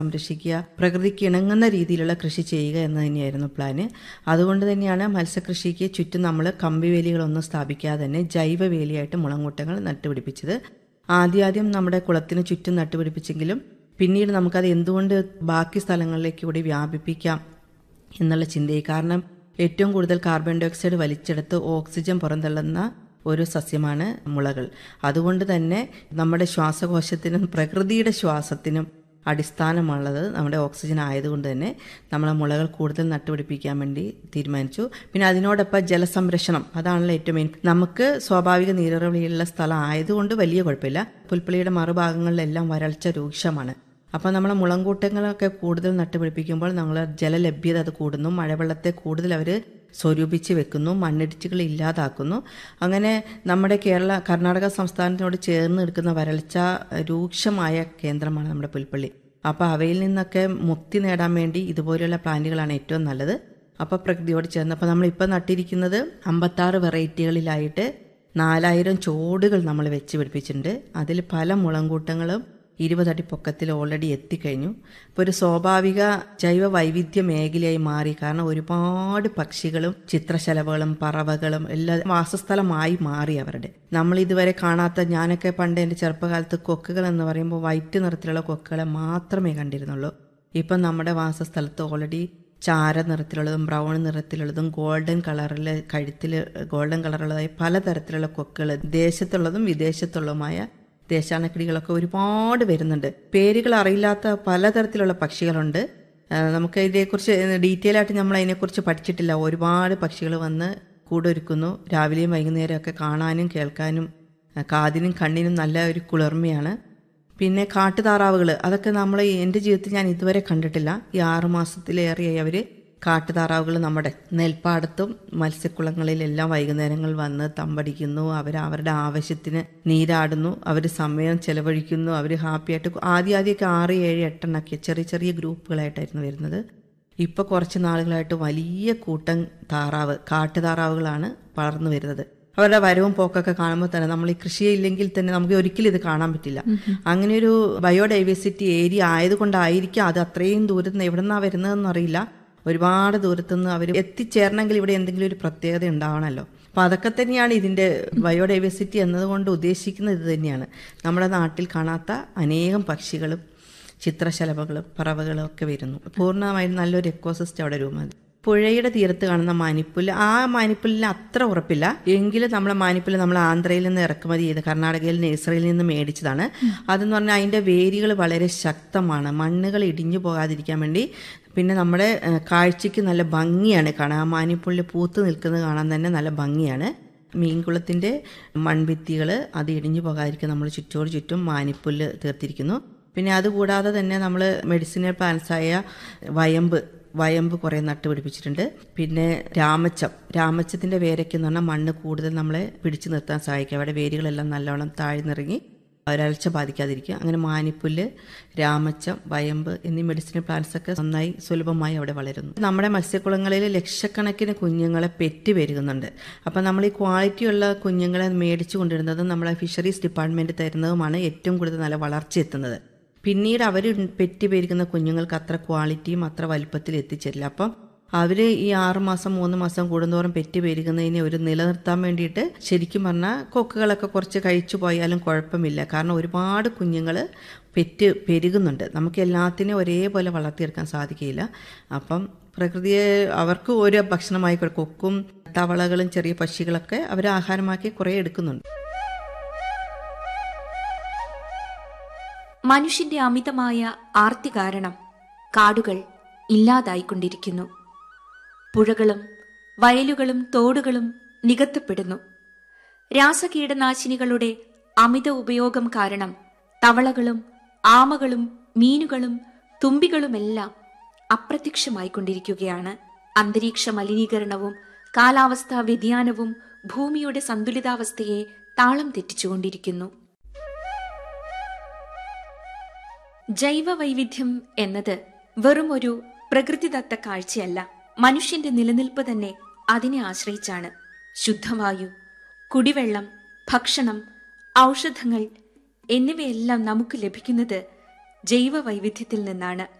സംരക്ഷിക്കുക പ്രകൃതിക്ക് ഇണങ്ങുന്ന രീതിയിലുള്ള കൃഷി ചെയ്യുക എന്ന് തന്നെയായിരുന്നു പ്ലാന് അതുകൊണ്ട് തന്നെയാണ് മത്സ്യകൃഷിക്ക് ചുറ്റും നമ്മൾ കമ്പിവേലികളൊന്നും സ്ഥാപിക്കാതെ തന്നെ ജൈവ വേലിയായിട്ട് മുളങ്കൂട്ടങ്ങൾ നട്ടുപിടിപ്പിച്ചത് ആദ്യാദ്യം നമ്മുടെ കുളത്തിന് ചുറ്റും നട്ടുപിടിപ്പിച്ചെങ്കിലും പിന്നീട് നമുക്കത് എന്തുകൊണ്ട് ബാക്കി സ്ഥലങ്ങളിലേക്ക് കൂടി വ്യാപിപ്പിക്കാം എന്നുള്ള ചിന്തയിൽ കാരണം ഏറ്റവും കൂടുതൽ കാർബൺ ഡൈ ഓക്സൈഡ് വലിച്ചെടുത്ത് ഓക്സിജൻ പുറന്തള്ളുന്ന ഒരു സസ്യമാണ് മുളകൾ അതുകൊണ്ട് തന്നെ നമ്മുടെ ശ്വാസകോശത്തിനും പ്രകൃതിയുടെ ശ്വാസത്തിനും അടിസ്ഥാനമുള്ളത് നമ്മുടെ ഓക്സിജൻ ആയതുകൊണ്ട് തന്നെ നമ്മളെ മുളകൾ കൂടുതൽ നട്ടുപിടിപ്പിക്കാൻ വേണ്ടി തീരുമാനിച്ചു പിന്നെ അതിനോടൊപ്പം ജലസംരക്ഷണം അതാണല്ലോ ഏറ്റവും മെയിൻ നമുക്ക് സ്വാഭാവിക നീരുറവിയുള്ള സ്ഥലം ആയതുകൊണ്ട് വലിയ കുഴപ്പമില്ല പുൽപ്പള്ളിയുടെ മറുഭാഗങ്ങളിലെല്ലാം വരൾച്ച രൂക്ഷമാണ് അപ്പോൾ നമ്മൾ മുളങ്കൂട്ടങ്ങളൊക്കെ കൂടുതൽ നട്ടുപിടിപ്പിക്കുമ്പോൾ നമ്മൾ ജലലഭ്യത അത് കൂടുന്നു മഴവെള്ളത്തെ കൂടുതൽ അവർ സ്വരൂപിച്ച് വെക്കുന്നു മണ്ണിടിച്ചുകൾ ഇല്ലാതാക്കുന്നു അങ്ങനെ നമ്മുടെ കേരള കർണാടക സംസ്ഥാനത്തിനോട് ചേർന്ന് നിൽക്കുന്ന വരൾച്ച രൂക്ഷമായ കേന്ദ്രമാണ് നമ്മുടെ പുൽപ്പള്ളി അപ്പോൾ അവയിൽ നിന്നൊക്കെ മുക്തി നേടാൻ വേണ്ടി ഇതുപോലെയുള്ള പ്ലാന്റുകളാണ് ഏറ്റവും നല്ലത് അപ്പോൾ പ്രകൃതിയോട് ചേർന്ന് അപ്പോൾ നമ്മളിപ്പോൾ നട്ടിരിക്കുന്നത് അമ്പത്താറ് വെറൈറ്റികളിലായിട്ട് നാലായിരം ചോടുകൾ നമ്മൾ വെച്ച് പിടിപ്പിച്ചിട്ടുണ്ട് അതിൽ പല മുളങ്കൂട്ടങ്ങളും ഇരുപതടി പൊക്കത്തിൽ ഓൾറെഡി എത്തിക്കഴിഞ്ഞു ഇപ്പോൾ ഒരു സ്വാഭാവിക ജൈവ വൈവിധ്യ മേഖലയായി മാറി കാരണം ഒരുപാട് പക്ഷികളും ചിത്രശലഭകളും പറവകളും എല്ലാം വാസസ്ഥലമായി മാറി അവരുടെ നമ്മൾ ഇതുവരെ കാണാത്ത ഞാനൊക്കെ പണ്ട് എൻ്റെ ചെറുപ്പകാലത്ത് കൊക്കുകൾ എന്ന് പറയുമ്പോൾ വൈറ്റ് നിറത്തിലുള്ള കൊക്കുകളെ മാത്രമേ കണ്ടിരുന്നുള്ളൂ ഇപ്പം നമ്മുടെ വാസസ്ഥലത്ത് ഓൾറെഡി ചാര നിറത്തിലുള്ളതും ബ്രൗൺ നിറത്തിലുള്ളതും ഗോൾഡൻ കളറിൽ കഴുത്തിൽ ഗോൾഡൻ കളറുള്ളതായി പലതരത്തിലുള്ള കൊക്കുകൾ ദേശത്തുള്ളതും വിദേശത്തുള്ളതുമായ ദേശാനക്കിടികളൊക്കെ ഒരുപാട് വരുന്നുണ്ട് പേരുകൾ അറിയില്ലാത്ത പലതരത്തിലുള്ള പക്ഷികളുണ്ട് നമുക്ക് ഇതിനെക്കുറിച്ച് ഡീറ്റെയിൽ ആയിട്ട് നമ്മൾ അതിനെക്കുറിച്ച് പഠിച്ചിട്ടില്ല ഒരുപാട് പക്ഷികൾ വന്ന് കൂടൊരുക്കുന്നു രാവിലെയും വൈകുന്നേരമൊക്കെ കാണാനും കേൾക്കാനും കാതിനും കണ്ണിനും നല്ല ഒരു കുളിർമയാണ് പിന്നെ കാട്ടുതാറാവുകൾ അതൊക്കെ നമ്മൾ എൻ്റെ ജീവിതത്തിൽ ഞാൻ ഇതുവരെ കണ്ടിട്ടില്ല ഈ ആറു മാസത്തിലേറെയായി അവർ കാട്ടുതാറാവുകൾ നമ്മുടെ നെൽപ്പാടത്തും മത്സ്യക്കുളങ്ങളിലെല്ലാം വൈകുന്നേരങ്ങൾ വന്ന് തമ്പടിക്കുന്നു അവർ അവരുടെ ആവശ്യത്തിന് നീരാടുന്നു അവർ സമയം ചെലവഴിക്കുന്നു അവർ ഹാപ്പിയായിട്ട് ആദ്യം ആദ്യമൊക്കെ ആറ് ഏഴ് എട്ടെണ്ണൊക്കെ ചെറിയ ചെറിയ ഗ്രൂപ്പുകളായിട്ടായിരുന്നു വരുന്നത് ഇപ്പോൾ കുറച്ച് നാളുകളായിട്ട് വലിയ കൂട്ടം താറാവ് കാട്ടുതാറാവുകളാണ് വളർന്നു വരുന്നത് അവരുടെ വരവും പോക്കൊക്കെ കാണുമ്പോൾ തന്നെ നമ്മൾ ഈ കൃഷിയില്ലെങ്കിൽ തന്നെ നമുക്ക് ഒരിക്കലും ഇത് കാണാൻ പറ്റില്ല അങ്ങനെ ഒരു ബയോഡൈവേഴ്സിറ്റി ഏരിയ ആയതുകൊണ്ടായിരിക്കും അത് അത്രയും ദൂരത്ത് നിന്ന് എവിടെ നിന്നാണ് വരുന്നതെന്ന് അറിയില്ല ഒരുപാട് ദൂരത്തുനിന്ന് അവർ എത്തിച്ചേരണമെങ്കിൽ ഇവിടെ എന്തെങ്കിലും ഒരു പ്രത്യേകത ഉണ്ടാവണമല്ലോ അപ്പോൾ അതൊക്കെ തന്നെയാണ് ഇതിൻ്റെ ബയോഡൈവേഴ്സിറ്റി എന്നതുകൊണ്ട് ഉദ്ദേശിക്കുന്നത് ഇത് തന്നെയാണ് നമ്മുടെ നാട്ടിൽ കാണാത്ത അനേകം പക്ഷികളും ചിത്രശലഭങ്ങളും പറവകളും ഒക്കെ വരുന്നു പൂർണ്ണമായും നല്ലൊരു എക്കോസിസ്റ്റം അവിടെ രൂപം പുഴയുടെ തീരത്ത് കാണുന്ന മാനിപ്പുല്ല് ആ മാനിപ്പുല്ലിന് അത്ര ഉറപ്പില്ല എങ്കിലും നമ്മളെ മാനിപ്പുല്ല് നമ്മൾ ആന്ധ്രയിൽ നിന്ന് ഇറക്കുമതി ചെയ്ത് കർണാടകയിൽ നഴ്സറിയിൽ നിന്ന് മേടിച്ചതാണ് അതെന്ന് പറഞ്ഞാൽ അതിൻ്റെ വേരുകൾ വളരെ ശക്തമാണ് മണ്ണുകൾ ഇടിഞ്ഞു പോകാതിരിക്കാൻ വേണ്ടി പിന്നെ നമ്മുടെ കാഴ്ചയ്ക്ക് നല്ല ഭംഗിയാണ് കാണാൻ ആ മാനിപ്പുല്ല് പൂത്ത് നിൽക്കുന്നത് കാണാൻ തന്നെ നല്ല ഭംഗിയാണ് മീൻകുളത്തിൻ്റെ മൺഭിത്തികൾ അത് ഇടിഞ്ഞു പോകാതിരിക്കാൻ നമ്മൾ ചുറ്റോട് ചുറ്റും മാനിപ്പുല്ല് തീർത്തിരിക്കുന്നു പിന്നെ അതുകൂടാതെ തന്നെ നമ്മൾ മെഡിസിനൽ പ്ലാന്റ്സായ വയമ്പ് വയമ്പ് കുറേ നട്ടുപിടിപ്പിച്ചിട്ടുണ്ട് പിന്നെ രാമച്ചം രാമച്ചത്തിൻ്റെ വേരയ്ക്ക് എന്ന് പറഞ്ഞാൽ മണ്ണ് കൂടുതൽ നമ്മളെ പിടിച്ചു നിർത്താൻ സഹായിക്കും അവിടെ വേരുകളെല്ലാം നല്ലവണ്ണം താഴ്ന്നിറങ്ങി ഒരൾച്ച ബാധിക്കാതിരിക്കുക അങ്ങനെ മാനിപ്പുല്ല് രാമച്ചം വയമ്പ് എന്നീ മെഡിസിനൽ പ്ലാന്റ്സ് ഒക്കെ നന്നായി സുലഭമായി അവിടെ വളരുന്നു നമ്മുടെ മത്സ്യക്കുളങ്ങളിൽ ലക്ഷക്കണക്കിന് കുഞ്ഞുങ്ങളെ പെറ്റ് പെരുകുന്നുണ്ട് അപ്പം നമ്മൾ ഈ ക്വാളിറ്റിയുള്ള കുഞ്ഞുങ്ങളെ മേടിച്ചു കൊണ്ടിരുന്നതും നമ്മളെ ഫിഷറീസ് ഡിപ്പാർട്ട്മെൻറ്റ് തരുന്നതുമാണ് ഏറ്റവും കൂടുതൽ നല്ല വളർച്ച എത്തുന്നത് പിന്നീട് അവർ പെറ്റി പെരുകുന്ന കുഞ്ഞുങ്ങൾക്ക് അത്ര ക്വാളിറ്റിയും അത്ര വലുപ്പത്തിൽ എത്തിച്ചേരില്ല അപ്പം അവർ ഈ ആറ് മാസം മൂന്ന് മാസം കൂടുന്തോറും പെറ്റി പെരുകുന്നതിനെ ഒരു നിലനിർത്താൻ വേണ്ടിയിട്ട് ശരിക്കും പറഞ്ഞാൽ കൊക്കുകളൊക്കെ കുറച്ച് കഴിച്ചു പോയാലും കുഴപ്പമില്ല കാരണം ഒരുപാട് കുഞ്ഞുങ്ങൾ പെറ്റ് പെരുകുന്നുണ്ട് നമുക്ക് എല്ലാത്തിനെയും ഒരേപോലെ വളർത്തിയെടുക്കാൻ സാധിക്കില്ല അപ്പം പ്രകൃതിയെ അവർക്ക് ഒരു ഭക്ഷണമായി കൊക്കും തവളകളും ചെറിയ പക്ഷികളൊക്കെ അവർ ആഹാരമാക്കി കുറേ എടുക്കുന്നുണ്ട് മനുഷ്യന്റെ അമിതമായ ആർത്തി കാരണം കാടുകൾ ഇല്ലാതായിക്കൊണ്ടിരിക്കുന്നു പുഴകളും വയലുകളും തോടുകളും നികത്തപ്പെടുന്നു രാസകീടനാശിനികളുടെ അമിത ഉപയോഗം കാരണം തവളകളും ആമകളും മീനുകളും തുമ്പികളുമെല്ലാം അപ്രത്യക്ഷമായിക്കൊണ്ടിരിക്കുകയാണ് അന്തരീക്ഷ മലിനീകരണവും കാലാവസ്ഥാ വ്യതിയാനവും ഭൂമിയുടെ സന്തുലിതാവസ്ഥയെ താളം തെറ്റിച്ചുകൊണ്ടിരിക്കുന്നു ജൈവ വൈവിധ്യം എന്നത് വെറും ഒരു പ്രകൃതിദത്ത കാഴ്ചയല്ല മനുഷ്യന്റെ നിലനിൽപ്പ് തന്നെ അതിനെ ആശ്രയിച്ചാണ് ശുദ്ധവായു കുടിവെള്ളം ഭക്ഷണം ഔഷധങ്ങൾ എന്നിവയെല്ലാം നമുക്ക് ലഭിക്കുന്നത് ജൈവ വൈവിധ്യത്തിൽ നിന്നാണ്